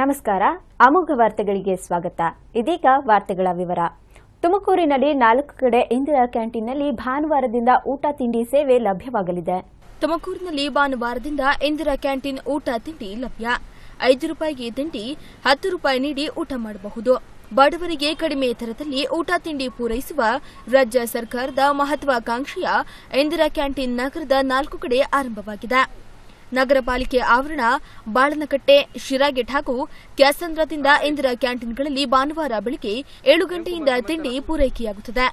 ನಮಸ್ಕಾರ ಅಮೋಘ ವಾರ್ತೆಗಳಿಗೆ ಸ್ವಾಗತ ಇದೀಗ ವಾರ್ತೆಗಳ ವಿವರ ತುಮಕೂರಿನಲ್ಲಿ ನಾಲ್ಕು ಕಡೆ ಇಂದಿರಾ ಕ್ಯಾಂಟೀನ್ನಲ್ಲಿ ಭಾನುವಾರದಿಂದ ಊಟ ತಿಂಡಿ ಸೇವೆ ಲಭ್ಯವಾಗಲಿದೆ ತುಮಕೂರಿನಲ್ಲಿ ಭಾನುವಾರದಿಂದ ಇಂದಿರಾ ಕ್ಯಾಂಟೀನ್ ಊಟ ತಿಂಡಿ ಲಭ್ಯ ಐದು ರೂಪಾಯಿಗೆ ತಿಂಡಿ ಹತ್ತು ರೂಪಾಯಿ ನೀಡಿ ಊಟ ಮಾಡಬಹುದು ಬಡವರಿಗೆ ಕಡಿಮೆ ದರದಲ್ಲಿ ಊಟ ತಿಂಡಿ ಪೂರೈಸುವ ರಾಜ್ಯ ಸರ್ಕಾರದ ಮಹತ್ವಾಕಾಂಕ್ಷೆಯ ಇಂದಿರಾ ಕ್ಯಾಂಟೀನ್ ನಗರದ ನಾಲ್ಕು ಕಡೆ ಆರಂಭವಾಗಿದೆ ನಗರ ಪಾಲಿಕೆ ಆವರಣ ಬಾಳನಕಟ್ಟೆ ಶಿರಾಗೆಟ್ ಹಾಗೂ ಕ್ಯಾಸಂದ್ರದಿಂದ ಇಂದಿರಾ ಕ್ಯಾಂಟೀನ್ಗಳಲ್ಲಿ ಭಾನುವಾರ ಬೆಳಗ್ಗೆ ಏಳು ಗಂಟೆಯಿಂದ ತಿಂಡಿ ಪೂರೈಕೆಯಾಗುತ್ತದೆ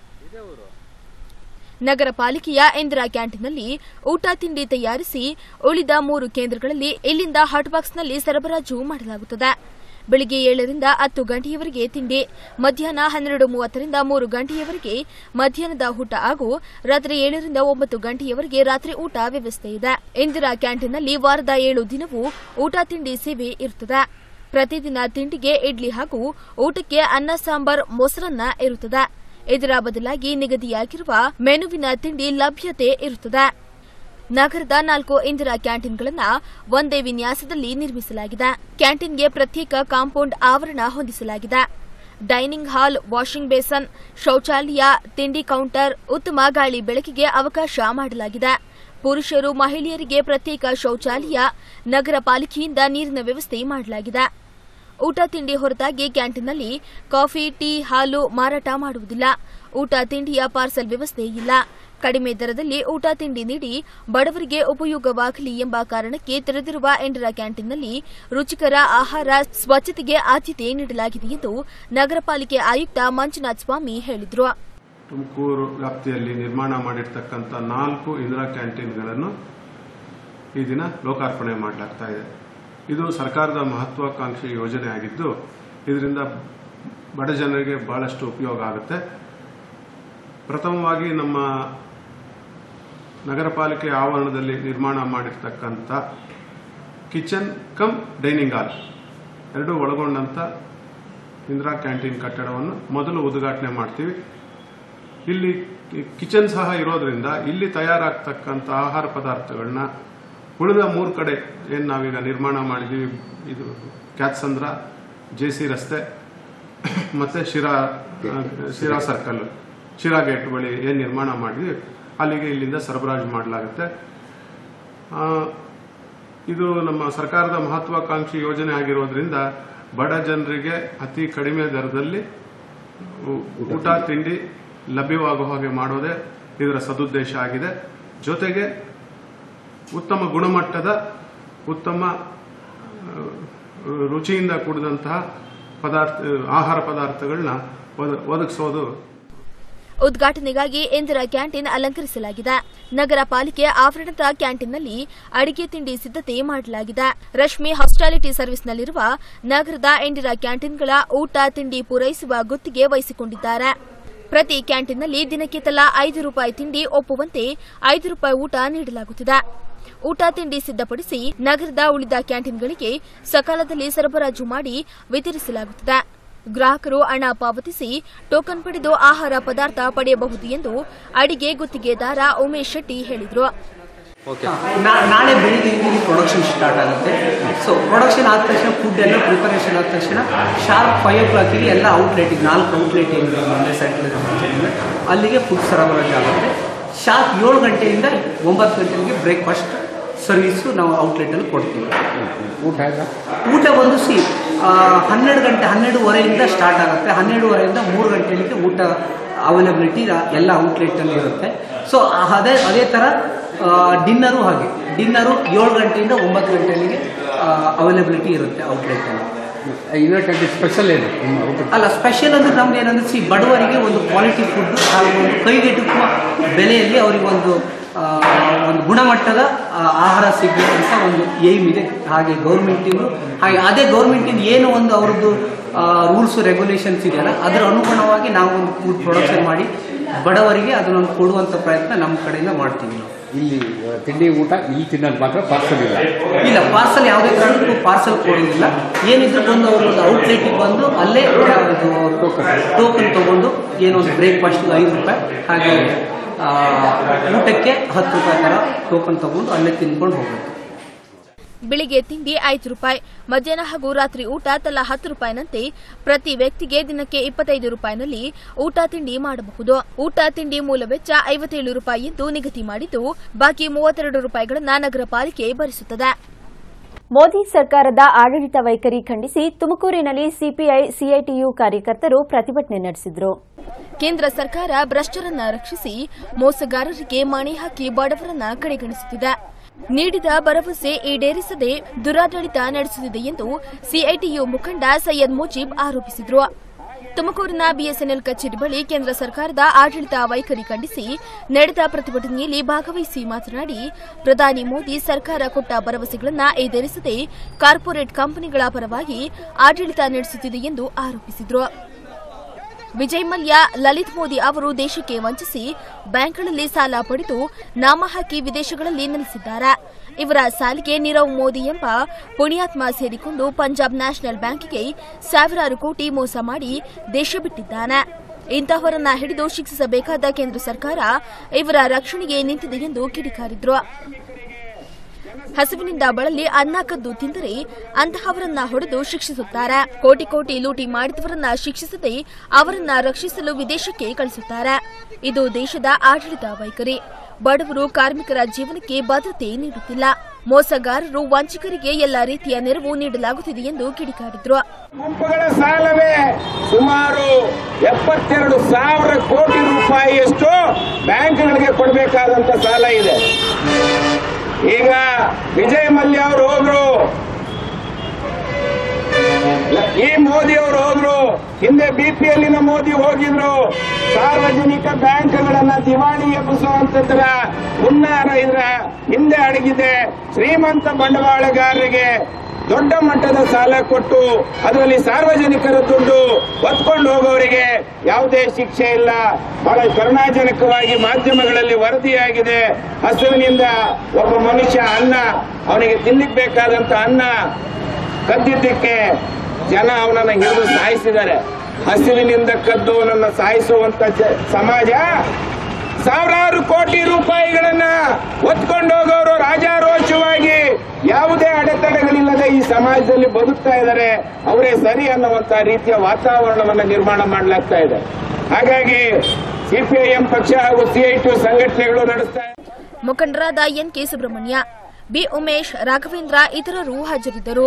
ನಗರ ಪಾಲಿಕೆಯ ಇಂದಿರಾ ಕ್ಯಾಂಟೀನ್ನಲ್ಲಿ ಊಟ ತಿಂಡಿ ತಯಾರಿಸಿ ಉಳಿದ ಮೂರು ಕೇಂದ್ರಗಳಲ್ಲಿ ಇಲ್ಲಿಂದ ಹಾಟ್ಬಾಕ್ಸ್ನಲ್ಲಿ ಸರಬರಾಜು ಮಾಡಲಾಗುತ್ತದೆ ಬೆಳಿಗ್ಗೆ ಏಳರಿಂದ ಹತ್ತು ಗಂಟೆಯವರೆಗೆ ತಿಂಡಿ ಮಧ್ಯಾಹ್ನ ಹನ್ನೆರಡು ಮೂವತ್ತರಿಂದ ಮೂರು ಗಂಟೆಯವರೆಗೆ ಮಧ್ಯಾಹ್ನದ ಊಟ ಹಾಗೂ ರಾತ್ರಿ ಏಳರಿಂದ ಒಂಬತ್ತು ಗಂಟೆಯವರೆಗೆ ರಾತ್ರಿ ಊಟ ವ್ಯವಸ್ಥೆ ಇದೆ ಇಂದಿರಾ ಕ್ಯಾಂಟೀನ್ನಲ್ಲಿ ವಾರದ ಏಳು ದಿನವೂ ಊಟ ತಿಂಡಿ ಸೇವೆ ಇರುತ್ತದೆ ಪ್ರತಿದಿನ ತಿಂಡಿಗೆ ಇಡ್ಲಿ ಹಾಗೂ ಊಟಕ್ಕೆ ಅನ್ನ ಸಾಂಬಾರ್ ಮೊಸರನ್ನ ಇರುತ್ತದೆ ಇದರ ಬದಲಾಗಿ ನಿಗದಿಯಾಗಿರುವ ಮೆನುವಿನ ತಿಂಡಿ ಲಭ್ಯತೆ ಇರುತ್ತದೆ ನಗರದ ನಾಲ್ಕು ಇಂದಿರಾ ಕ್ಯಾಂಟೀನ್ಗಳನ್ನು ಒಂದೇ ವಿನ್ಯಾಸದಲ್ಲಿ ನಿರ್ಮಿಸಲಾಗಿದೆ ಕ್ಯಾಂಟೀನ್ಗೆ ಪ್ರತ್ಯೇಕ ಕಾಂಪೌಂಡ್ ಆವರಣ ಹೊಂದಿಸಲಾಗಿದೆ ಡೈನಿಂಗ್ ಹಾಲ್ ವಾಷಿಂಗ್ ಬೇಸನ್ ಶೌಚಾಲಯ ತಿಂಡಿ ಕೌಂಟರ್ ಉತ್ತಮ ಗಾಳಿ ಬೆಳಕಿಗೆ ಅವಕಾಶ ಮಾಡಲಾಗಿದೆ ಪುರುಷರು ಮಹಿಳೆಯರಿಗೆ ಪ್ರತ್ಯೇಕ ಶೌಚಾಲಯ ನಗರ ಪಾಲಿಕೆಯಿಂದ ನೀರಿನ ವ್ಯವಸ್ಥೆ ಮಾಡಲಾಗಿದೆ ಊಟ ತಿಂಡಿ ಹೊರತಾಗಿ ಕ್ಯಾಂಟೀನ್ನಲ್ಲಿ ಕಾಫಿ ಟೀ ಹಾಲು ಮಾರಾಟ ಮಾಡುವುದಿಲ್ಲ ಊಟ ತಿಂಡಿಯ ಪಾರ್ಸಲ್ ವ್ಯವಸ್ಥೆ ಇಲ್ಲ ಕಡಿಮೆ ದರದಲ್ಲಿ ಊಟ ತಿಂಡಿ ನೀಡಿ ಬಡವರಿಗೆ ಉಪಯೋಗವಾಗಲಿ ಎಂಬ ಕಾರಣಕ್ಕೆ ತೆರೆದಿರುವ ಇಂದಿರಾ ಕ್ಯಾಂಟೀನ್ನಲ್ಲಿ ರುಚಿಕರ ಆಹಾರ ಸ್ವಚ್ಛತೆಗೆ ಆದ್ಯತೆ ನೀಡಲಾಗಿದೆ ಎಂದು ನಗರ ಪಾಲಿಕೆ ಆಯುಕ್ತ ಮಂಜುನಾಥ್ ಸ್ವಾಮಿ ಹೇಳಿದರು ತುಮಕೂರು ವ್ಯಾಪ್ತಿಯಲ್ಲಿ ನಿರ್ಮಾಣ ಮಾಡಿರ್ತಕ್ಕಂಥ ನಾಲ್ಕು ಇಂದಿರಾ ಕ್ಯಾಂಟೀನ್ಗಳನ್ನು ಈ ದಿನ ಲೋಕಾರ್ಪಣೆ ಮಾಡಲಾಗ್ತಾ ಇದೆ ಇದು ಸರ್ಕಾರದ ಮಹತ್ವಾಕಾಂಕ್ಷಿ ಯೋಜನೆ ಆಗಿದ್ದು ಇದರಿಂದ ಬಡ ಜನರಿಗೆ ಬಹಳಷ್ಟು ಉಪಯೋಗ ಆಗುತ್ತೆ ಪ್ರಥಮವಾಗಿ ನಮ್ಮ ನಗರ ಪಾಲಿಕೆ ಆವರಣದಲ್ಲಿ ನಿರ್ಮಾಣ ಮಾಡಿರ್ತಕ್ಕಂಥ ಕಿಚನ್ ಕಮ್ ಡೈನಿಂಗ್ ಹಾಲ್ ಎರಡೂ ಒಳಗೊಂಡಂಥ ಇಂದಿರಾ ಕ್ಯಾಂಟೀನ್ ಕಟ್ಟಡವನ್ನು ಮೊದಲು ಉದ್ಘಾಟನೆ ಮಾಡ್ತೀವಿ ಇಲ್ಲಿ ಕಿಚನ್ ಸಹ ಇರೋದ್ರಿಂದ ಇಲ್ಲಿ ತಯಾರಾಗ್ತಕ್ಕಂಥ ಆಹಾರ ಪದಾರ್ಥಗಳನ್ನ ಉಳಿದ ಮೂರು ಕಡೆ ಏನು ನಾವೀಗ ನಿರ್ಮಾಣ ಮಾಡಿದ್ದೀವಿ ಇದು ಕ್ಯಾತ್ಸಂದ್ರ ಜೆ ಸಿ ರಸ್ತೆ ಮತ್ತು ಶಿರಾ ಆ, ಶಿರಾ ಸರ್ಕಲ್ ಶಿರಾ ಗೇಟ್ ಬಳಿ ಏನು ನಿರ್ಮಾಣ ಮಾಡಿದ್ವಿ ಅಲ್ಲಿಗೆ ಇಲ್ಲಿಂದ ಸರಬರಾಜು ಮಾಡಲಾಗುತ್ತೆ ಆ, ಇದು ನಮ್ಮ ಸರ್ಕಾರದ ಮಹತ್ವಾಕಾಂಕ್ಷಿ ಯೋಜನೆ ಆಗಿರೋದ್ರಿಂದ ಬಡ ಜನರಿಗೆ ಅತಿ ಕಡಿಮೆ ದರದಲ್ಲಿ ಊ- ಊಟ ತಿಂಡಿ ಲಭ್ಯವಾಗುವ ಹಾಗೆ ಮಾಡೋದೇ ಇದರ ಸದುದ್ದೇಶ ಆಗಿದೆ ಜೊತೆಗೆ ಉತ್ತಮ ಗುಣಮಟ್ಟದ ಉತ್ತಮ ಆ, ರುಚಿಯಿಂದ ಕೂಡಿದಂತಹ ಪದಾರ್ಥ ಆಹಾರ ಪದಾರ್ಥಗಳನ್ನ ಒದ- ಒದಗಿಸೋದು ಉದ್ಘಾಟನೆಗಾಗಿ ಇಂದಿರಾ ಕ್ಯಾಂಟೀನ್ ಅಲಂಕರಿಸಲಾಗಿದೆ ನಗರ ಪಾಲಿಕೆ ಆವರಣದ ಕ್ಯಾಂಟೀನ್ನಲ್ಲಿ ಅಡಿಗೆ ತಿಂಡಿ ಸಿದ್ದತೆ ಮಾಡಲಾಗಿದೆ ರಶ್ಮಿ ಹಾಸ್ಟಾಲಿಟಿ ಸರ್ವಿಸ್ನಲ್ಲಿರುವ ನಗರದ ಇಂದಿರಾ ಕ್ಯಾಂಟೀನ್ಗಳ ಊಟ ತಿಂಡಿ ಪೂರೈಸುವ ಗುತ್ತಿಗೆ ವಹಿಸಿಕೊಂಡಿದ್ದಾರೆ ಪ್ರತಿ ಕ್ಯಾಂಟೀನ್ನಲ್ಲಿ ದಿನಕ್ಕೆ ತಲಾ ಐದು ರೂಪಾಯಿ ತಿಂಡಿ ಒಪ್ಪುವಂತೆ ಐದು ರೂಪಾಯಿ ಊಟ ನೀಡಲಾಗುತ್ತಿದೆ ಊಟ ತಿಂಡಿ ಸಿದ್ದಪಡಿಸಿ ನಗರದ ಉಳಿದ ಕ್ಯಾಂಟೀನ್ಗಳಿಗೆ ಸಕಾಲದಲ್ಲಿ ಸರಬರಾಜು ಮಾಡಿ ವಿತರಿಸಲಾಗುತ್ತದೆ ಗ್ರಾಹಕರು ಹಣ ಪಾವತಿಸಿ ಟೋಕನ್ ಪಡೆದು ಆಹಾರ ಪದಾರ್ಥ ಪಡೆಯಬಹುದು ಎಂದು ಅಡಿಗೆ ಗುತ್ತಿಗೆದಾರ ಉಮೇಶ್ ಶೆಟ್ಟಿ ಹೇಳಿದರು ನಾ- ನಾಳೆ ಬೆಳಿಗ್ಗೆ ಇಲ್ಲಿ ಪ್ರೊಡಕ್ಷನ್ ಸ್ಟಾರ್ಟ್ ಆಗುತ್ತೆ ಸೊ ಪ್ರೊಡಕ್ಷನ್ ಆದ ತಕ್ಷಣ ಫುಡ್ ಎಲ್ಲ ಪ್ರಿಪರೇಷನ್ ಆದ ತಕ್ಷಣ ಶಾರ್ಪ್ ಫೈವ್ ಓ ಕ್ಲಾಕಿಗೆ ಎಲ್ಲ ಔಟ್ಲೆಟಿಗೆ ನಾಲ್ಕು ಔಟ್ಲೆಟ್ ಏನಿದೆ ಮುಂದೆ ಸೈಡ್ ಅಲ್ಲಿಗೆ ಫುಡ್ ಸರಬರಾಜು ಆಗುತ್ತೆ ಶಾರ್ಪ್ ಏಳು ಗಂಟೆಯಿಂದ ಒಂಬತ್ತು ಗಂಟೆಗೆ ಬ್ರೇಕ್ಫಾಸ್ಟ್ ಸರ್ವಿಸು ನಾವು ಔಟ್ಲೆಟಲ್ಲಿ ಕೊಡ್ತೀವಿ ಊಟ ಆಯ್ತಾ ಊಟ ಬಂದು ಸಿ ಆ, ಹನ್ನೆರಡು ಗಂಟೆ ಹನ್ನೆರಡುವರೆಯಿಂದ ಸ್ಟಾರ್ಟ್ ಆಗುತ್ತೆ ಹನ್ನೆರಡುವರೆಯಿಂದ ಮೂರು ಗಂಟೆಗೆ ಊಟ ಅವೈಲಬಿಲಿಟಿ ಎಲ್ಲ ಔಟ್ಲೆಟಲ್ಲಿ ಇರುತ್ತೆ ಸೊ ಅದೇ ಅದೇ ಥರ ಡಿನ್ನರು ಹಾಗೆ ಡಿನ್ನರು ಏಳು ಗಂಟೆಯಿಂದ ಒಂಬತ್ತು ಗಂಟೆಗೆ ಅವೈಲಬಿಲಿಟಿ ಇರುತ್ತೆ ಔಟ್ಲೆಟಲ್ಲಿ ಇನ್ನೂ ಕಂಟಿ ಸ್ಪೆಷಲ್ ಏನು ನಿಮ್ಮ ಊಟ ಅಲ್ಲ ಸ್ಪೆಷಲ್ ಅಂದ್ರೆ ನಮ್ದು ಏನಂದ್ರೆ ಸಿ ಬಡವರಿಗೆ ಒಂದು ಕ್ವಾಲಿಟಿ ಫುಡ್ ಹಾಗೂ ಒಂದು ಕೈಗೆಟುಕುವ ಬೆಲೆಯಲ್ಲಿ ಅವರಿಗೆ ಒಂದು ಆ, ಒಂದು ಗುಣಮಟ್ಟದ ಆ, ಆಹಾರ ಸಿಗಬೇಕಂತ ಒಂದು ಏಮ್ ಇದೆ ಹಾಗೆ ಗೌರ್ಮೆಂಟಿಂದು ಹಾಗೆ ಅದೇ ಗೌರ್ಮೆಂಟಿಂದ ಏನು ಒಂದು ಅವ್ರದ್ದು ರೂಲ್ಸ್ ರೆಗ್ಯುಲೇಷನ್ಸ್ ಇದೆಯಲ್ಲ ಅದರ ಅನುಗುಣವಾಗಿ ನಾವು ಒಂದು ಫುಡ್ ಪ್ರೊಡಕ್ಷನ್ ಮಾಡಿ ಬಡವರಿಗೆ ಅದನ್ನೊಂದು ಕೊಡುವಂಥ ಪ್ರಯತ್ನ ನಮ್ಮ ಕಡೆಯಿಂದ ಮಾಡ್ತೀವಿ ನಾವು ಇಲ್ಲಿ ಆ, ತಿಂಡಿ ಊಟ ಇಲ್ಲಿ ತಿನ್ನೋದು ಮಾತ್ರ ಪಾರ್ಸಲ್ ಇಲ್ಲ ಇಲ್ಲ ಪಾರ್ಸಲ್ ಯಾವುದೇ ಕಾರಣಕ್ಕೂ ಪಾರ್ಸಲ್ ಕೊಡೋದಿಲ್ಲ ಏನಿದ್ರು ಬಂದು ಅವರು ಒಂದು ಔಟ್ಲೆಟಿಗೆ ಬಂದು ಅಲ್ಲೇ ಇದು ಟೋಕನ್ ತಗೊಂಡು ಏನೋ ಒಂದು ಬ್ರೇಕ್ಫಾಸ್ಟ್ ಐದು ರೂಪಾಯಿ ಹಾಗೆ ಆ, ಊಟಕ್ಕೆ ಹತ್ತು ರೂಪಾಯಿ ಥರ ಟೋಕನ್ ತಗೊಂಡು ಅಲ್ಲೇ ತಿನ್ಕೊಂಡು ಹೋಗ್ಬೇಕು ಬೆಳಿಗ್ಗೆ ತಿಂಡಿ ಐದು ರೂಪಾಯಿ ಮಧ್ಯಾಹ್ನ ಹಾಗೂ ರಾತ್ರಿ ಊಟ ತಲಾ ಹತ್ತು ರೂಪಾಯಿನಂತೆ ಪ್ರತಿ ವ್ಯಕ್ತಿಗೆ ದಿನಕ್ಕೆ ಇಪ್ಪತ್ತೈದು ರೂಪಾಯಿನಲ್ಲಿ ಊಟ ತಿಂಡಿ ಮಾಡಬಹುದು ಊಟ ತಿಂಡಿ ಮೂಲ ವೆಚ್ಚ ಐವತ್ತೇಳು ರೂಪಾಯಿ ಎಂದು ನಿಗದಿ ಮಾಡಿದ್ದು ಬಾಕಿ ಮೂವತ್ತೆರಡು ರೂಪಾಯಿಗಳನ್ನು ನಗರ ಪಾಲಿಕೆ ಭರಿಸುತ್ತದೆ ಮೋದಿ ಸರ್ಕಾರದ ಆಡಳಿತ ವೈಖರಿ ಖಂಡಿಸಿ ತುಮಕೂರಿನಲ್ಲಿ ಸಿಪಿಐ ಸಿಐಟಿಯು ಕಾರ್ಯಕರ್ತರು ಪ್ರತಿಭಟನೆ ನಡೆಸಿದರು ಕೇಂದ್ರ ಸರ್ಕಾರ ಭ್ರಷ್ಟರನ್ನ ರಕ್ಷಿಸಿ ಮೋಸಗಾರರಿಗೆ ಮಣೆ ಹಾಕಿ ಬಡವರನ್ನ ಕಡೆಗಣಿಸುತ್ತಿದೆ ನೀಡಿದ ಭರವಸೆ ಈಡೇರಿಸದೆ ದುರಾಡಳಿತ ನಡೆಸುತ್ತಿದೆ ಎಂದು ಸಿಐಟಿಯು ಮುಖಂಡ ಸೈಯದ್ ಮುಜೀಬ್ ಆರೋಪಿಸಿದರು ತುಮಕೂರಿನ ಬಿಎಸ್ಎನ್ಎಲ್ ಕಚೇರಿ ಬಳಿ ಕೇಂದ್ರ ಸರ್ಕಾರದ ಆಡಳಿತ ವೈಖರಿ ಖಂಡಿಸಿ ನಡೆದ ಪ್ರತಿಭಟನೆಯಲ್ಲಿ ಭಾಗವಹಿಸಿ ಮಾತನಾಡಿ ಪ್ರಧಾನಿ ಮೋದಿ ಸರ್ಕಾರ ಕೊಟ್ಟ ಭರವಸೆಗಳನ್ನು ಈಡೇರಿಸದೆ ಕಾರ್ಪೊರೇಟ್ ಕಂಪನಿಗಳ ಪರವಾಗಿ ಆಡಳಿತ ನಡೆಸುತ್ತಿದೆ ಎಂದು ಆರೋಪಿಸಿದರು ವಿಜಯ್ ಮಲ್ಯ ಲಲಿತ್ ಮೋದಿ ಅವರು ದೇಶಕ್ಕೆ ವಂಚಿಸಿ ಬ್ಯಾಂಕ್ಗಳಲ್ಲಿ ಸಾಲ ಪಡೆದು ನಾಮ ಹಾಕಿ ವಿದೇಶಗಳಲ್ಲಿ ನೆಲೆಸಿದ್ದಾರೆ ಇವರ ಸಾಲಿಗೆ ನೀರವ್ ಮೋದಿ ಎಂಬ ಪುಣ್ಯಾತ್ಮ ಸೇರಿಕೊಂಡು ಪಂಜಾಬ್ ನ್ಯಾಷನಲ್ ಬ್ಯಾಂಕಿಗೆ ಸಾವಿರಾರು ಕೋಟಿ ಮೋಸ ಮಾಡಿ ದೇಶ ಬಿಟ್ಟಿದ್ದಾನೆ ಇಂತಹವರನ್ನ ಹಿಡಿದು ಶಿಕ್ಷಿಸಬೇಕಾದ ಕೇಂದ್ರ ಸರ್ಕಾರ ಇವರ ರಕ್ಷಣೆಗೆ ನಿಂತಿದೆ ಎಂದು ಕಿಡಿಕಾರಿದ್ರು ಹಸಿವಿನಿಂದ ಬಳಲಿ ಅನ್ನ ಕದ್ದು ತಿಂದರೆ ಅಂತಹವರನ್ನ ಹೊಡೆದು ಶಿಕ್ಷಿಸುತ್ತಾರೆ ಕೋಟಿ ಕೋಟಿ ಲೂಟಿ ಮಾಡಿದವರನ್ನ ಶಿಕ್ಷಿಸದೆ ಅವರನ್ನ ರಕ್ಷಿಸಲು ವಿದೇಶಕ್ಕೆ ಕಳಿಸುತ್ತಾರೆ ಇದು ದೇಶದ ಆಡಳಿತ ವೈಖರಿ ಬಡವರು ಕಾರ್ಮಿಕರ ಜೀವನಕ್ಕೆ ಭದ್ರತೆ ನೀಡುತ್ತಿಲ್ಲ ಮೋಸಗಾರರು ವಂಚಕರಿಗೆ ಎಲ್ಲ ರೀತಿಯ ನೆರವು ನೀಡಲಾಗುತ್ತಿದೆ ಎಂದು ಕಿಡಿಕಾರಿದ್ರು ಗುಂಪುಗಳ ಸಾಲವೇ ಸುಮಾರು ಎಪ್ಪತ್ತೆರಡು ಸಾವಿರ ಕೋಟಿ ರೂಪಾಯಿಯಷ್ಟು ಬ್ಯಾಂಕ್ಗಳಿಗೆ ಕೊಡಬೇಕಾದಂತ ಸಾಲ ಇದೆ ಈಗ ವಿಜಯ್ ಮಲ್ಯ ಅವರು ಹೋದ್ರು ಈ ಮೋದಿ ಅವರು ಹೋದ್ರು ಹಿಂದೆ ಬಿಪಿಎಲ್ಲಿನ ಮೋದಿ ಹೋಗಿದ್ರು ಸಾರ್ವಜನಿಕ ಬ್ಯಾಂಕ್ಗಳನ್ನ ದಿವಾಳಿ ಎಬ್ಬಿಸುವಂತದ್ರ ಹುನ್ನಾರ ಇದ್ರ ಹಿಂದೆ ಅಡಗಿದೆ ಶ್ರೀಮಂತ ಬಂಡವಾಳಗಾರರಿಗೆ ದೊಡ್ಡ ಮಟ್ಟದ ಸಾಲ ಕೊಟ್ಟು ಅದರಲ್ಲಿ ಸಾರ್ವಜನಿಕರ ದುಡ್ಡು ಹೊತ್ಕೊಂಡು ಹೋಗೋರಿಗೆ ಯಾವುದೇ ಶಿಕ್ಷೆ ಇಲ್ಲ ಬಹಳ ಕರುಣಾಜನಕವಾಗಿ ಮಾಧ್ಯಮಗಳಲ್ಲಿ ವರದಿಯಾಗಿದೆ ಹಸುವಿನಿಂದ ಒಬ್ಬ ಮನುಷ್ಯ ಅನ್ನ ಅವನಿಗೆ ತಿನ್ಲಿಕ್ಕೆ ಬೇಕಾದಂತ ಅನ್ನ ಕದ್ದಿದ್ದಕ್ಕೆ ಜನ ಅವನನ್ನ ಹಿಡಿದು ಸಾಯಿಸಿದ್ದಾರೆ ಹಸಿವಿನಿಂದ ಕದ್ದವನನ್ನ ಸಾಯಿಸುವಂತ ಜ- ಸಮಾಜ ಸಾವಿರಾರು ಕೋಟಿ ರೂಪಾಯಿಗಳನ್ನ ಹೊತ್ಕೊಂಡು ಹೋಗೋರು ರಾಜಾರೋಚವಾಗಿ ಯಾವುದೇ ಅಡೆತಡೆಗಳಿಲ್ಲದೆ ಈ ಸಮಾಜದಲ್ಲಿ ಬದುಕ್ತಾ ಇದ್ದಾರೆ ಅವರೇ ಸರಿ ಅನ್ನುವಂತ ರೀತಿಯ ವಾತಾವರಣವನ್ನ ನಿರ್ಮಾಣ ಮಾಡಲಾಗ್ತಾ ಇದೆ ಹಾಗಾಗಿ ಸಿಪಿಐಎಂ ಪಕ್ಷ ಹಾಗೂ ಸಿಐಟಿ ಸಂಘಟನೆಗಳು ನಡೆಸ್ತಾ ಮುಖಂಡರಾದ N K Subrahmanya B Umesh Raghavendra ಇತರರು ಹಾಜರಿದ್ದರು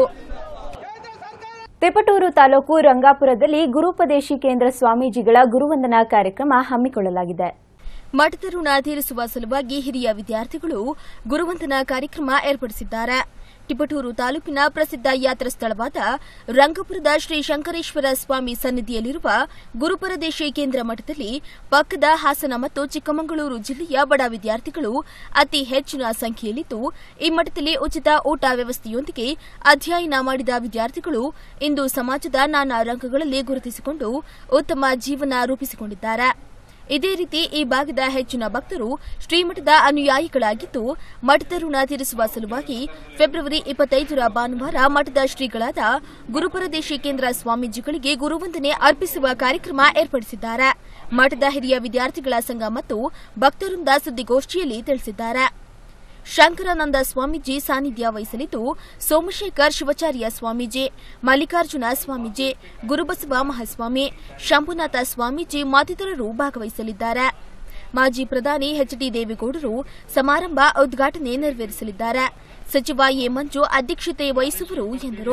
ತಿಪಟೂರು ತಾಲೂಕು ರಂಗಾಪುರದಲ್ಲಿ ಗುರುಪದೇಶಿ ಕೇಂದ್ರ ಸ್ವಾಮೀಜಿಗಳ ಗುರುವಂದನಾ ಕಾರ್ಯಕ್ರಮ ಹಮ್ಮಿಕೊಳ್ಳಲಾಗಿದೆ ಮಠದ ಋಣ ತೀರಿಸುವ ಸಲುವಾಗಿ ಹಿರಿಯ ವಿದ್ಯಾರ್ಥಿಗಳು ಗುರುವಂದನಾ ಕಾರ್ಯಕ್ರಮ ಏರ್ಪಡಿಸಿದ್ದಾರೆ ತಿಪಟೂರು ತಾಲೂಕಿನ ಪ್ರಸಿದ್ಧ ಯಾತ್ರಾ ಸ್ಥಳವಾದ ರಂಗಪುರದ ಶ್ರೀ ಶಂಕರೇಶ್ವರ ಸ್ವಾಮಿ ಸನ್ನಿಧಿಯಲ್ಲಿರುವ ಗುರುಪರದೇಶಿ ಕೇಂದ್ರ ಮಠದಲ್ಲಿ ಪಕ್ಕದ ಹಾಸನ ಮತ್ತು ಚಿಕ್ಕಮಗಳೂರು ಜಿಲ್ಲೆಯ ಬಡ ವಿದ್ಯಾರ್ಥಿಗಳು ಅತಿ ಹೆಚ್ಚಿನ ಸಂಖ್ಯೆಯಲ್ಲಿದ್ದು ಈ ಮಠದಲ್ಲಿ ಉಚಿತ ಊಟ ವ್ಯವಸ್ಥೆಯೊಂದಿಗೆ ಅಧ್ಯಯನ ಮಾಡಿದ ವಿದ್ಯಾರ್ಥಿಗಳು ಇಂದು ಸಮಾಜದ ನಾನಾ ರಂಗಗಳಲ್ಲಿ ಗುರುತಿಸಿಕೊಂಡು ಉತ್ತಮ ಜೀವನ ರೂಪಿಸಿಕೊಂಡಿದ್ದಾರೆ ಇದೇ ರೀತಿ ಈ ಭಾಗದ ಹೆಚ್ಚಿನ ಭಕ್ತರು ಶ್ರೀಮಠದ ಅನುಯಾಯಿಗಳಾಗಿದ್ದು ಮಠದ ಋಣ ತೀರಿಸುವ ಸಲುವಾಗಿ ಫೆಬ್ರವರಿ ಇಪ್ಪತ್ತೈದರ ಭಾನುವಾರ ಮಠದ ಶ್ರೀಗಳಾದ ಗುರುಪರದೇಶಿ ಕೇಂದ್ರ ಸ್ವಾಮೀಜಿಗಳಿಗೆ ಗುರುವಂದನೆ ಅರ್ಪಿಸುವ ಕಾರ್ಯಕ್ರಮ ಏರ್ಪಡಿಸಿದ್ದಾರೆ ಮಠದ ಹಿರಿಯ ವಿದ್ಯಾರ್ಥಿಗಳ ಸಂಘ ಮತ್ತು ಭಕ್ತರಿಂದ ಸುದ್ದಿಗೋಷ್ಠಿಯಲ್ಲಿ ತಿಳಿಸಿದ್ದಾರೆ ಶಂಕರಾನಂದ ಸ್ವಾಮೀಜಿ ಸಾನ್ನಿಧ್ಯ ವಹಿಸಲಿದ್ದು ಸೋಮಶೇಖರ್ ಶಿವಾಚಾರ್ಯ ಸ್ವಾಮೀಜಿ ಮಲ್ಲಿಕಾರ್ಜುನ ಸ್ವಾಮೀಜಿ ಗುರುಬಸವ ಮಹಾಸ್ವಾಮಿ ಶಂಭುನಾಥ ಸ್ವಾಮೀಜಿ ಮತ್ತಿತರರು ಭಾಗವಹಿಸಲಿದ್ದಾರೆ ಮಾಜಿ ಪ್ರಧಾನಿ ಎಚ್ ಡಿ ದೇವೇಗೌಡರು ಸಮಾರಂಭ ಉದ್ಘಾಟನೆ ನೆರವೇರಿಸಲಿದ್ದಾರೆ ಸಚಿವ ಎ ಮಂಜು ಅಧ್ಯಕ್ಷತೆ ವಹಿಸುವರು ಎಂದರು